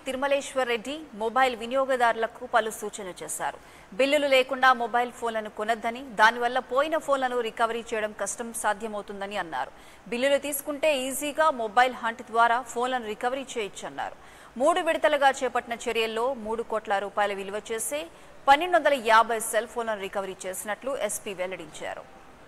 Thirumaleshwar Reddy mobile వినియోగదారులకు పలు సూచనలు చేశారు బిల్లులు లేకుండా మొబైల్ ఫోన్లను కొనొద్దని దానివల్ల పోయిన ఫోన్లను రికవరీ చేయడం కష్టం సాధ్యమవుతుందని అన్నారు బిల్లులు తీసుకుంటే ఈజీగా మొబైల్ హంట్ ద్వారా ఫోన్లను రికవరీ చేయొచ్చన్నారు మూడు విడతలుగా చేపట్టిన చర్యల్లో మూడు కోట్ల రూపాయల విలువ చేసే పన్నెండు వందల యాభై సెల్ ఫోన్లను రికవరీ చేసినట్లు ఎస్పీ వెల్లడించారు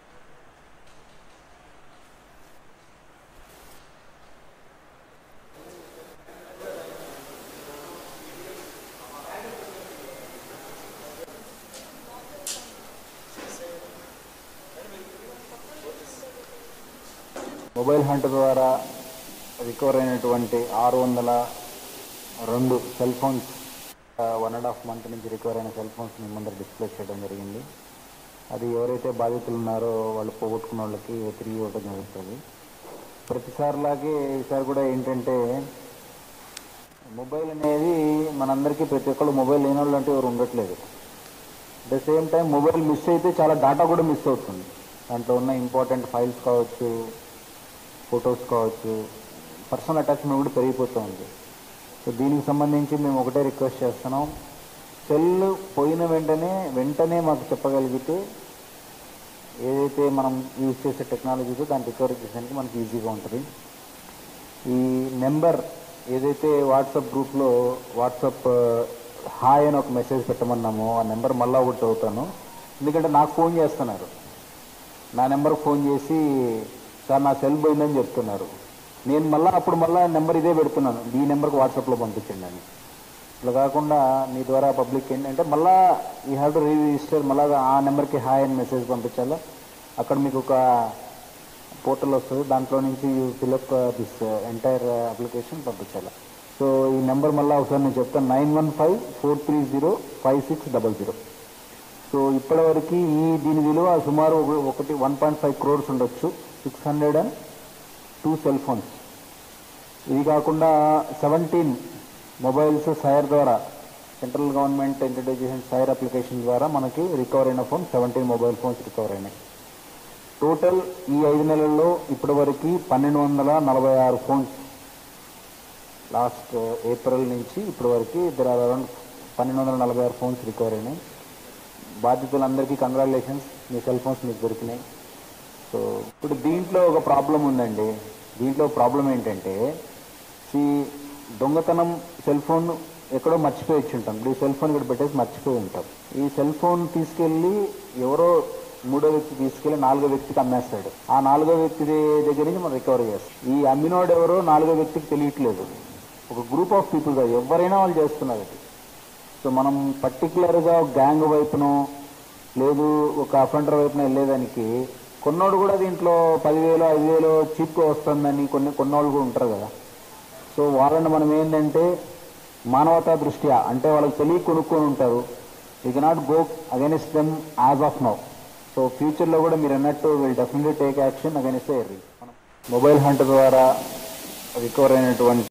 మొబైల్ హంట్ ద్వారా రికవర్ అయినటువంటి ఆరు వందల రెండు cell phones one and half month నుంచి రికవర్ అయిన సెల్ ఫోన్స్ మీ ముందర డిస్ప్లే చేయడం జరిగింది అది ఎవరైతే బాధితులు ఉన్నారో వాళ్ళు పోగొట్టుకున్న వాళ్ళకి తిరిగి ఇవ్వడం జరుగుతుంది ప్రతిసారిలాగే ఈసారి కూడా ఏంటంటే మొబైల్ అనేది మనందరికీ ప్రతి ఒక్కళ్ళు మొబైల్ లేని వాళ్ళు అంటే ఎవరు ఉండట్లేదు at the same time mobile miss అయితే చాలా డేటా కూడా మిస్ అవుతుంది దాంట్లో ఉన్న ఇంపార్టెంట్ ఫైల్స్ కావచ్చు ఫొటోస్ కావచ్చు పర్సనల్ అటాచ్మెంట్ కూడా పెరిగిపోతూ ఉంది సో దీనికి సంబంధించి మేము ఒకటే రిక్వెస్ట్ చేస్తున్నాం సెల్ పోయిన వెంటనే వెంటనే మాకు చెప్పగలిగితే ఏదైతే మనం యూజ్ చేసే టెక్నాలజీతో దాన్ని రికవరీ చేసేందుకు మనకి ఈజీగా ఉంటుంది ఈ నెంబర్ ఏదైతే వాట్సాప్ గ్రూప్లో వాట్సాప్ హాయ్ అని ఒక మెసేజ్ పెట్టమన్నామో ఆ నెంబర్ మళ్ళా ఒకటి చదువుతాను ఎందుకంటే నాకు ఫోన్ చేస్తున్నారు నా నెంబర్ ఫోన్ చేసి సార్ నా సెల్ పోయిందని చెప్తున్నారు నేను మళ్ళీ అప్పుడు మళ్ళీ నెంబర్ ఇదే పెడుతున్నాను ఈ నెంబర్కి వాట్సాప్లో పంపించండి అని ఇట్లా కాకుండా మీ ద్వారా పబ్లిక్ ఏంటంటే మళ్ళా ఈ హ్యావ్ టు రిజిస్టర్ మళ్ళా ఆ నెంబర్కి హాయ్ అని మెసేజ్ పంపించాలా అక్కడ మీకు ఒక పోర్టల్ వస్తుంది దాంట్లో నుంచి ఫిల్అప్ దిస్ ఎంటైర్ అప్లికేషన్ పంపించాలి సో ఈ నెంబర్ మళ్ళీ ఒకసారి నేను చెప్తాను nine one five four three zero five six double zero so ఇప్పటివరకు ఈ దీని విలువ సుమారు ఒక- ఒకటి వన్ పాయింట్ ఫైవ్ క్రోర్స్ ఉండొచ్చు six hundred and two cell phones ఇది కాకుండా సెవెంటీన్ మొబైల్స్ సైర్ ద్వారా సెంట్రల్ గవర్నమెంట్ ఇంట్రడ్యూస్ చేసిన సైర్ అప్లికేషన్ ద్వారా మనకి రికవర్ అయిన phone seventeen mobile phones recover అయినాయి టోటల్ ఈ ఐదు నెలల్లో ఇప్పటివరకు పన్నెండు వందల నలభై ఆరు ఫోన్స్ లాస్ట్ ఏప్రిల్ నుంచి ఇప్పటి వరకు ఇద్దరు అరౌండ్ పన్నెండు వందల నలభై ఆరు ఫోన్స్ రికవర్ అయినాయి బాధితులందరికీ కంగ్రాచులేషన్స్ మీ సెల్ ఫోన్స్ మీకు దొరికినాయి సో ఇప్పుడు దీంట్లో ఒక ప్రాబ్లం ఉందండి దీంట్లో ప్రాబ్లం ఏంటంటే ఈ దొంగతనం సెల్ ఫోన్ ఎక్కడో మర్చిపోయి వచ్చి ఉంటాం ఇప్పుడు ఈ సెల్ ఫోన్ ఇక్కడ పెట్టేసి మర్చిపోయి ఉంటాం ఈ సెల్ ఫోన్ తీసుకెళ్ళి ఎవరో మూడో వ్యక్తి తీసుకెళ్లి నాలుగో వ్యక్తికి అమ్మేస్తాడు ఆ నాలుగో వ్యక్తి దే- దగ్గర నుంచి మనం రికవర్ చేస్తాం ఈ అమ్మినోడు ఎవరో నాలుగో వ్యక్తికి తెలియట్లేదు ఒక గ్రూప్ ఆఫ్ పీపుల్ కాదు ఎవరైనా వాళ్ళు చేస్తున్నారు అది సో మనం పర్టికులర్గా గ్యాంగ్ వైపునో లేదు ఒక అఫెండర్ వైపున వెళ్ళేదానికి కొన్నోడు కూడా దీంట్లో పదివేలు ఐదు వేలు చీప్గా వస్తుందని కొన్ని కొన్నోళ్ళు కూడా ఉంటారు కదా సో వాళ్ళని మనం ఏంటంటే మానవతా దృష్ట్యా అంటే వాళ్ళకి తెలియ కొనుక్కొని ఉంటారు you cannot go against them as of now so ఫ్యూచర్లో కూడా మీరు అన్నట్టు will definitely take action against mobile hunt ద్వారా రికవర్ అయినటువంటి